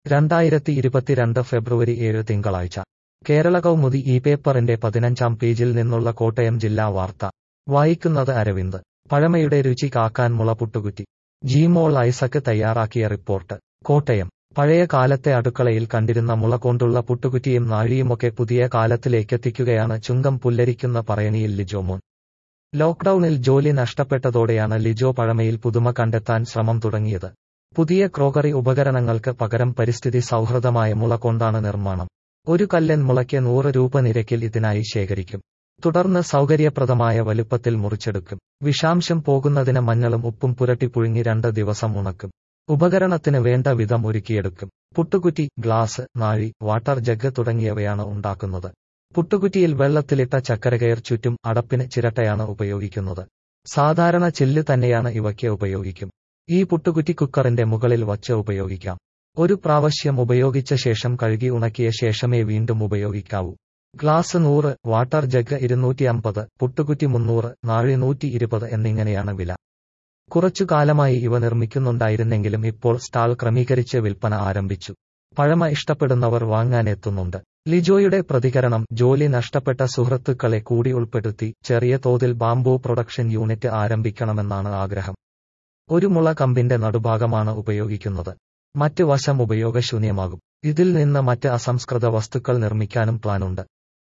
രണ്ടായിരത്തി ഇരുപത്തിരണ്ട് ഫെബ്രുവരി ഏഴ് തിങ്കളാഴ്ച കേരള കൗമുദി ഈ പേപ്പറിന്റെ പതിനഞ്ചാം പേജിൽ നിന്നുള്ള കോട്ടയം ജില്ലാ വാർത്ത വായിക്കുന്നത് അരവിന്ദ് പഴമയുടെ രുചി കാക്കാൻ മുള പുട്ടുകുറ്റി ജീമോൾ ഐസക്ക് തയ്യാറാക്കിയ റിപ്പോർട്ട് കോട്ടയം പഴയ കാലത്തെ അടുക്കളയിൽ കണ്ടിരുന്ന മുള കൊണ്ടുള്ള പുട്ടുകുറ്റിയും നാഴിയുമൊക്കെ പുതിയ കാലത്തിലേക്കെത്തിക്കുകയാണ് ചുങ്കം പുല്ലരിക്കുന്ന പറയണിയിൽ ലിജോമോൻ ലോക്ഡൌണിൽ ജോലി നഷ്ടപ്പെട്ടതോടെയാണ് ലിജോ പഴമയിൽ പുതുമ കണ്ടെത്താൻ ശ്രമം തുടങ്ങിയത് പുതിയ ക്രോക്കറി ഉപകരണങ്ങൾക്ക് പകരം പരിസ്ഥിതി സൗഹൃദമായ മുള കൊണ്ടാണ് നിർമ്മാണം ഒരു കല്ലൻ മുളയ്ക്ക് നൂറ് രൂപ നിരക്കിൽ ഇതിനായി ശേഖരിക്കും തുടർന്ന് സൗകര്യപ്രദമായ വലുപ്പത്തിൽ മുറിച്ചെടുക്കും വിഷാംശം പോകുന്നതിന് മഞ്ഞളും ഉപ്പും പുരട്ടി പുഴുങ്ങി രണ്ട് ദിവസം ഉണക്കും ഉപകരണത്തിന് വേണ്ട വിധം ഒരുക്കിയെടുക്കും പുട്ടുകുറ്റി ഗ്ലാസ് നാഴി വാട്ടർ ജഗ് തുടങ്ങിയവയാണ് ഉണ്ടാക്കുന്നത് പുട്ടുകുറ്റിയിൽ വെള്ളത്തിലിട്ട ചക്കരകയർ ചുറ്റും അടപ്പിന് ചിരട്ടയാണ് ഉപയോഗിക്കുന്നത് സാധാരണ ചില്ല് തന്നെയാണ് ഇവയ്ക്ക് ഉപയോഗിക്കും ഈ പുട്ടുകുറ്റി കുക്കറിന്റെ മുകളിൽ വച്ച് ഉപയോഗിക്കാം ഒരു പ്രാവശ്യം ഉപയോഗിച്ച ശേഷം കഴുകി ഉണക്കിയ ശേഷമേ വീണ്ടും ഉപയോഗിക്കാവൂ ഗ്ലാസ് നൂറ് വാട്ടർ ജഗ് ഇരുന്നൂറ്റി അമ്പത് പുട്ടുകുറ്റി മുന്നൂറ് നാഴി നൂറ്റി ഇരുപത് എന്നിങ്ങനെയാണ് വില കുറച്ചു കാലമായി ഇവ നിർമ്മിക്കുന്നുണ്ടായിരുന്നെങ്കിലും ഇപ്പോൾ സ്റ്റാൾ ക്രമീകരിച്ച് വിൽപ്പന ആരംഭിച്ചു പഴമ ഇഷ്ടപ്പെടുന്നവർ വാങ്ങാനെത്തുന്നുണ്ട് ലിജോയുടെ പ്രതികരണം ജോലി നഷ്ടപ്പെട്ട സുഹൃത്തുക്കളെ കൂടി ഉൾപ്പെടുത്തി ചെറിയ തോതിൽ ബാംബു പ്രൊഡക്ഷൻ യൂണിറ്റ് ആരംഭിക്കണമെന്നാണ് ആഗ്രഹം ഒരു മുള കമ്പിന്റെ നടുഭാഗമാണ് ഉപയോഗിക്കുന്നത് മറ്റ് വശം ഉപയോഗശൂന്യമാകും ഇതിൽ നിന്ന് മറ്റ് അസംസ്കൃത വസ്തുക്കൾ നിർമ്മിക്കാനും പ്ലാനുണ്ട്